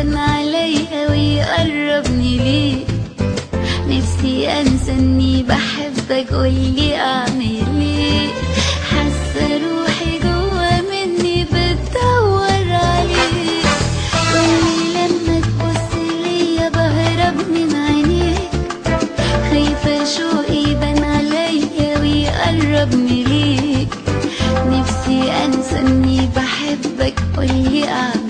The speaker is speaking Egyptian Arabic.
يبان عليا ويقربني ليك نفسي انسى اني بحبك قولي اعمل ايه حاسه روحي جوا مني بتدور عليك كل لما تبص ليا بهرب من عينيك خايفه شوقي يبان عليا ويقربني ليك نفسي انسى اني بحبك قولي اعمل